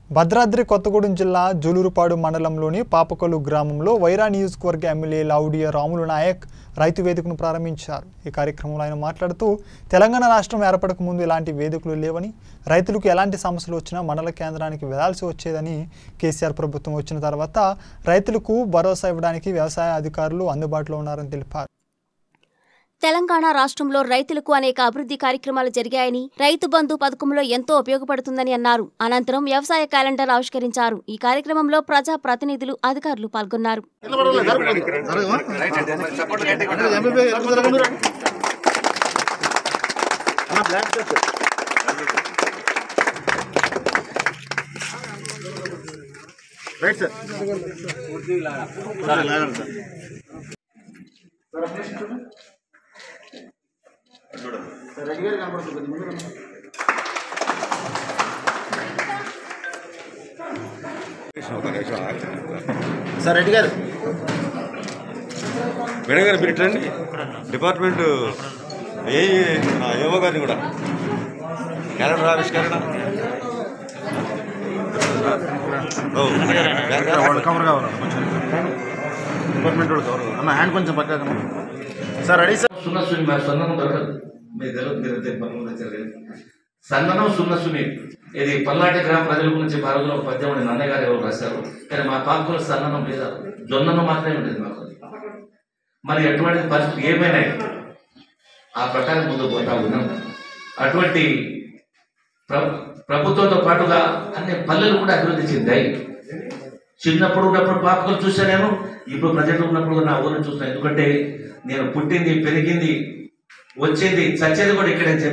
భద్రాద్రి కొత్తగూడెం జిల్లా జూలూరుపాడు మండలంలోని పాపకొల్లు గ్రామంలో వైరా నియోజకవర్గ ఎమ్మెల్యే లావుడియ రాములు నాయక్ రైతు వేదికను ప్రారంభించారు ఈ కార్యక్రమంలో ఆయన మాట్లాడుతూ తెలంగాణ రాష్ట్రం ఏర్పడక ముందు ఇలాంటి వేదికలు లేవని రైతులకు ఎలాంటి సమస్యలు వచ్చినా మండల కేంద్రానికి వెళ్లాల్సి వచ్చేదని కేసీఆర్ ప్రభుత్వం వచ్చిన తర్వాత రైతులకు భరోసా ఇవ్వడానికి వ్యవసాయ అధికారులు అందుబాటులో ఉన్నారని తెలిపారు తెలంగాణ రాష్ట్రంలో రైతులకు అనేక అభివృద్ధి కార్యక్రమాలు జరిగాయని రైతు బంధు పథకంలో ఎంతో ఉపయోగపడుతుందని అన్నారు అనంతరం వ్యవసాయ క్యాలెండర్ ఆవిష్కరించారు ఈ కార్యక్రమంలో ప్రజా ప్రతినిధులు అధికారులు పాల్గొన్నారు రైట్ సార్ సార్ రెడ్డి గారు మేడం గారు మీరు రండి డిపార్ట్మెంట్ ఏ యోగ గారిని కూడా క్యాలెండర్ ఆవిష్కరణ ఓ, బ్యాంక్ గారు వాళ్ళు కవర్ కావాలి కొంచెం డిపార్ట్మెంట్ వాళ్ళు కవర్ కావాలి అన్న హ్యాండ్ కొంచెం పక్కన సార్ రెడీ సార్ సున్న సున్ని మరి సన్ననం దొరకదు మీరు తెలియదు మీరు తెలియదు, పనులు కూడా తెలియదు. సన్ననం సున్న సున్ని ఇది పల్నాటి గ్రామ ప్రజల గురించి భారతంలో ఒక పద్యం ఉంది నన్నయ్య గారు ఎవరు రాశారు కానీ మా పాపకుల సన్ననం లేదా జొన్ననం మాత్రమే ఉండేది మాకు మరి ఎటువంటి పరిస్థితి ఏమైనా ఆ ప్రకారం ముందుకు పోతా ఉన్నాం అటువంటి ప్ర ప్రభుత్వంతో పాటుగా అన్ని పల్లెలు కూడా అభివృద్ధి చెందాయి చిన్నప్పుడు ఉన్నప్పుడు పాపకులు చూసా నేను ఇప్పుడు ప్రజెంట్ ఉన్నప్పుడు కూడా నా ఊరిని చూస్తాను ఎందుకంటే నేను పుట్టింది పెరిగింది వచ్చింది చచ్చేది కూడా ఇక్కడే అని చెప్పి